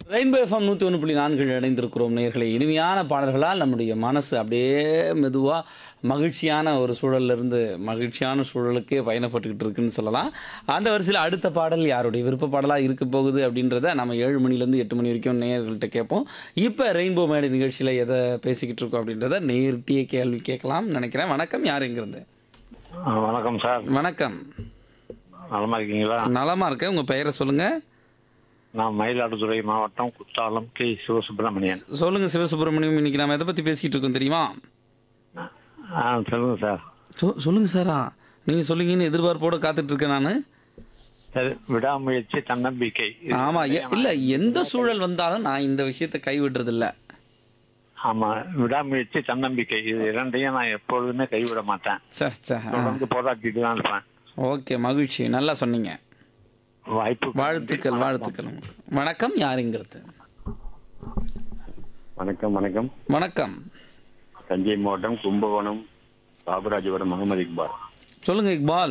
Rainbow FM நூற்றி ஒன்று புள்ளி நான்கில் இணைந்திருக்கிறோம் நேர்களை இனிமையான பாடல்களால் நம்முடைய மனசு அப்படியே மெதுவாக மகிழ்ச்சியான ஒரு சூழல்ல இருந்து மகிழ்ச்சியான சூழலுக்கே பயணப்பட்டுக்கிட்டு இருக்குன்னு சொல்லலாம் அந்த வரிசையில் அடுத்த பாடல் யாருடைய விருப்ப பாடலாக இருக்க போகுது அப்படின்றத நம்ம ஏழு மணிலேருந்து எட்டு மணி வரைக்கும் நேயர்கள்ட்ட கேட்போம் இப்போ ரெயின்போ மேடை நிகழ்ச்சியில் எதை பேசிக்கிட்டு இருக்கோம் அப்படின்றத நேர்ட்டியே கேள்வி கேட்கலாம் நினைக்கிறேன் வணக்கம் யார் எங்கிருந்து ஆ, வணக்கம் சார் வணக்கம் நலமா இருக்கீங்களா நலமாக இருக்கேன் உங்கள் பெயரை சொல்லுங்கள் நான் மயிலாடுதுறை மாவட்டம் குத்தாலம் கே சிவசுப்பிரமணியன் சொல்லுங்கள் சிவசுப்ரமணியம் இன்னைக்கு நம்ம எதை பற்றி பேசிகிட்டு இருக்கோம் தெரியுமா ஆ சொல்லுங்க சார் சொ சொல்லுங்கள் சாரா நீங்கள் சொல்லுங்கன்னு எதிர்பார்ப்போட காத்துட்டு இருக்கேன் நான் சரி விடாமுயற்சி தன்னம்பிக்கை இது ஆமாம் இல்லை எந்த சூழல் வந்தாலும் நான் இந்த விஷயத்தை கைவிடுறது இல்ல ஆமா விடாமுயற்சி தன்னம்பிக்கை இது இரண்டையும் நான் எப்பொழுதுமே கைவிட மாட்டேன் சே சே தொடர்ந்து போராட்டிட்டு தான் இருப்பேன் ஓகே மகிழ்ச்சி நல்லா சொன்னீங்க வாய்ப்பு வாழ்த்துக்கள் வாழ்த்துக்கள் வணக்கம் யாருங்கிறது வணக்கம் வணக்கம் வணக்கம் தஞ்சை மாவட்டம் கும்பகோணம் பாபராஜபுரம் முகமது இக்பால் சொல்லுங்க இக்பால்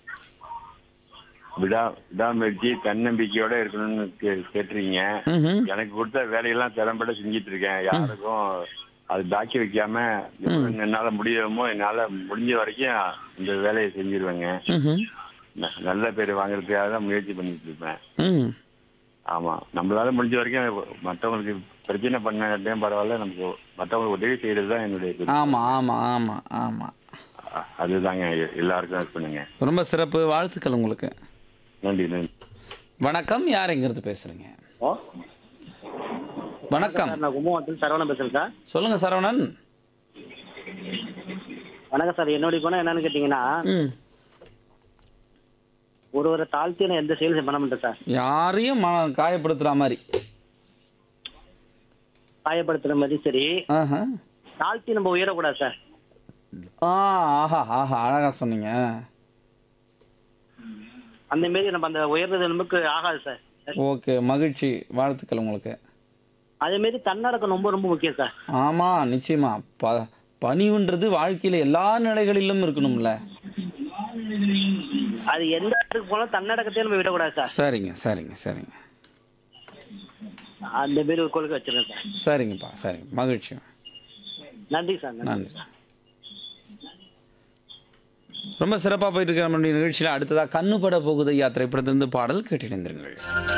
விடா விடாமுயற்சி தன்னம்பிக்கையோட இருக்கணும்னு கே- கேட்டிருக்கீங்க ம்ஹும். எனக்கு கொடுத்த வேலையெல்லாம் திறம்பட செஞ்சிட்டு இருக்கேன் யாருக்கும் அது பாக்கி வைக்காம எவ்வளவு என்னால முடியுமோ என்னால முடிஞ்ச வரைக்கும் இந்த வேலையை செஞ்சிருவேங்க ம்ஹும். ந- நல்ல பேர் வாங்குறதுக்காக தான் முயற்சி பண்ணிட்டு இருப்பேன் ம் ஆமா நம்மளால முடிஞ்ச வரைக்கும் மற்றவங்களுக்கு பிரச்சனை பண்ண பரவாயில்ல நமக்கு மற்றவங்களுக்கு உதவி செய்யறது தான் என்னுடைய குறிக்கோள். ஆமாம் ஆமாம் ஆமாம் ஆமாம் அ- அதுதாங்க எ- எல்லாருக்கும் இது பண்ணுங்க ரொம்ப சிறப்பு வாழ்த்துக்கள் உங்களுக்கு நன்றி நன்றி வணக்கம் யார் எங்கிறது பேசுறீங்க வணக்கம் நான் கும்பகோணத்தில் சரவணன் பேசுறேன் சார் சொல்லுங்க சரவணன் வணக்கம் சார் என்னுடைய குணம் என்னன்னு கேட்டீங்கன்னா ம் ஒருவரை தாழ்த்தி நான் எந்த செயலும் பண்ண மாட்டேன் சார் யாரையும் மன காயப்படுத்துற மாதிரி காயப்படுத்துற மாதிரி சரி ஆஹா தாழ்த்தி நம்ம உயரக்கூடாது சார் ஆ ஆஹா ஆஹா அழகா சொன்னீங்க அந்த மாரி நம்ம அந்த உயர்றது நமக்கு ஆகாது சார் ஓகே மகிழ்ச்சி வாழ்த்துக்கள் உங்களுக்கு அதே மாரி தன்னடக்கம் ரொம்ப ரொம்ப முக்கியம் சார் ஆமா நிச்சயமா ப பணிவுன்றது வாழ்க்கையில எல்லா நிலைகளிலும் இருக்கணும்ல அது எந்த இடத்துக்கு போனாலும் தன்னடக்கத்தையும் நம்ம விடக்கூடாது சார் சரிங்க சரிங்க சரிங்க அந்த மாரி ஒரு கொள்கை வச்சிருக்கேன் சார் சரிங்கப்பா சரிங்க மகிழ்ச்சி நன்றி சார் நன்றி நன்றி ரொம்ப சிறப்பாக போயிட்டு இருக்கிற நம்மளுடைய நிகழ்ச்சியில் அடுத்ததாக கண்ணுபட போகுது யாத்திரை திரைப்படத்திலிருந்து பாடல் கேட்டிருந்திருங்கள்